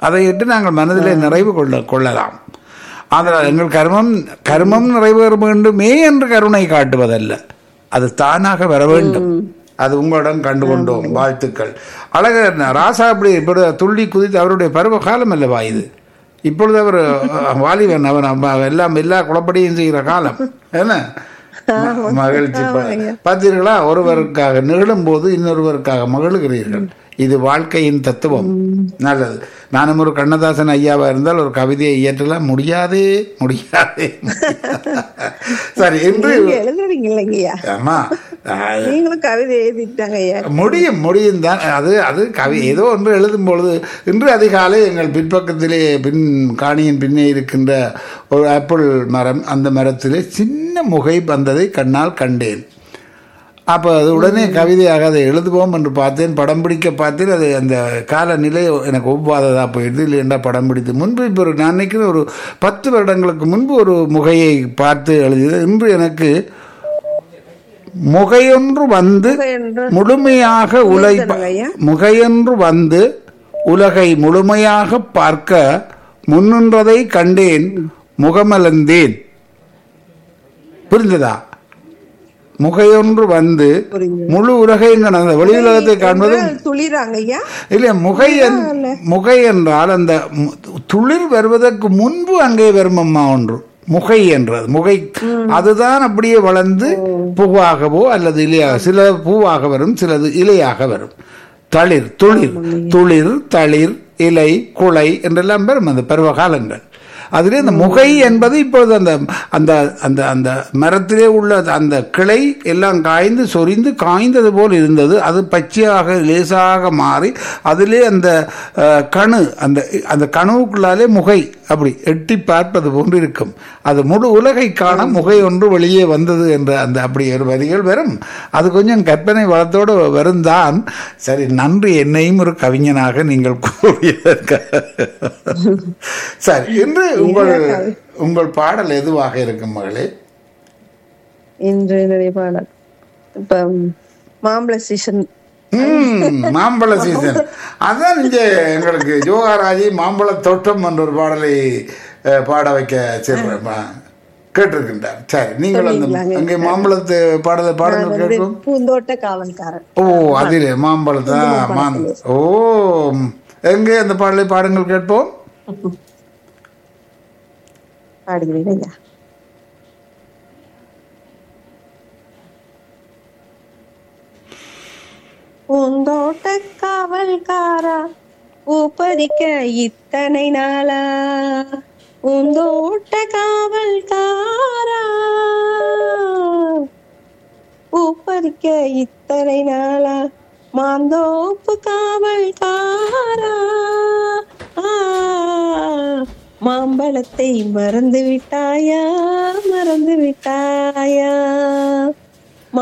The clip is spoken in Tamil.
அதை இட்டு நாங்கள் மனதிலே நிறைவு கொள்ள கொள்ளலாம் ஆனால் எங்கள் கர்மம் கர்மம் நிறைவேற வேண்டுமே என்று கருணை காட்டுவதல்ல அது தானாக வர வேண்டும் அது உங்களிடம் கண்டு கொண்டோம் வாழ்த்துக்கள் அழக ராசா அப்படி இப்படி துள்ளி குதித்து அவருடைய பருவ காலம் அல்லவா இது இப்பொழுது அவர் அஹ், வாலிபன் அவன் அவன் எல்லாம் எல்லா குழப்படியும் செய்கிற காலம் என்ன ம- மகிழ்ச்சி ப- பார்த்தீர்களா ஒருவருக்காக நிகழும் போது இன்னொருவருக்காக மகிழுகிறீர்கள் இது வாழ்க்கையின் தத்துவம் நல்லது நானும் ஒரு கண்ணதாசன் ஐயாவா இருந்தால் ஒரு கவிதையை இயற்றலாம் முடியாதே முடியாதே சரி இன்று நீங்க எழுதுறீங்க இல்லைங்கய்யா ஆமா அஹ், நீங்களும் கவிதை எழுதிட்டாங்க ஐயா முடியும் முடியும் தான் அது அது கவி ஏதோ ஒன்று எழுதும் பொழுது இன்று அதிகாலை எங்கள் பின்பக்கத்திலே பின் காணியின் பின்னே இருக்கின்ற ஒரு ஆப்பிள் மரம் அந்த மரத்திலே சின்ன முகை வந்ததை கண்ணால் கண்டேன் அப்போ அது உடனே கவிதையாக அதை எழுதுவோம் என்று பார்த்தேன் படம் பிடிக்க பார்த்தேன் அது அந்த காலநிலை எனக்கு ஒவ்வாததாக போயிடுது இல்லைண்டா படம் பிடித்து முன்பு இப்போ ஒரு நான் நினைக்கிறேன் ஒரு பத்து வருடங்களுக்கு முன்பு ஒரு முகையை பார்த்து எழுதியது இன்று எனக்கு முகையொன்று வந்து என்று முழுமையாக உலை சொல்லுங்க ஐயா. முகையொன்று வந்து உலகை முழுமையாக பார்க்க முன்னின்றதை கண்டேன் முகமலர்ந்தேன் புரிந்ததா முகையொன்று வந்து புரியுது. முழு உலகையும் கடந்த வெளி உலகத்தை காண்பது துளிராங்க ஐயா இல்லை முகை என்- முகை என்றால் அந்த மு- துளிர் வருவதற்கு முன்பு அங்கே வரும் அம்மா ஒன்று முகை என்றது முகை அதுதான் அப்படியே வளர்ந்து பூவாகவோ அல்லது இலையாக சில பூவாக வரும் சிலது இலையாக வரும் தளிர் துளிர் துளிர் தளிர் இலை குலை என்றெல்லாம் வரும் அந்த பருவகாலங்கள் அதிலே இந்த முகை என்பது இப்பொழுது அந்த அந்த அந்த அந்த மரத்திலே உள்ள அந்த கிளை எல்லாம் காய்ந்து சொரிந்து காய்ந்தது போல் இருந்தது அது பச்சையாக லேசாக மாறி அதிலே அந்த அஹ், கணு அந்த அந்த கணுவுக்குள்ளாலே முகை அப்படி எட்டி பார்ப்பது போன்று இருக்கும் அது முழு உலகை காண முகை ஒன்று வெளியே வந்தது என்ற அந்த அப்படி ஒரு வரிகள் வரும் அது கொஞ்சம் கற்பனை வளத்தோடு வருந்தான் சரி நன்றி என்னையும் ஒரு கவிஞனாக நீங்கள் கூறியதற்காக சரி இன்று உங்கள் உங்கள் பாடல் எதுவாக இருக்கும் மகளே இன்று நிறைய பாடல் இப்ப மாம்பழ சீசன் ம், மாம்பழ சீசன் அதான் இங்க எங்களுக்கு யோகாராஜி மாம்பழ தோட்டம் என்ற ஒரு பாடலை அஹ், பாட வைக்க செல்றேன் கேட்டிருக்கின்றார் சரி நீங்கள் அந்த சொன்னீங்களாங்க. அங்கே மாம்பழத்து பாடலை பாடங்கள் கேட்கும் பூந்தோட்ட காவல்காரன் ஓ அதிலே மாம்பழத்தான் மாம் ஓ எங்கே அந்த பாடலை பாடுங்கள் கேட்போம் பாடுகிறேன் ஐயா பூந்தோட்ட காவல்காரா பூ பறிக்க இத்தனை நாளா பூந்தோட்ட காவல்காரா பூ பறிக்க இத்தனை நாளா மாந்தோப்பு காவல்காரா ஆ, மாம்பழத்தை மறந்து விட்டாயா மறந்து விட்டாயா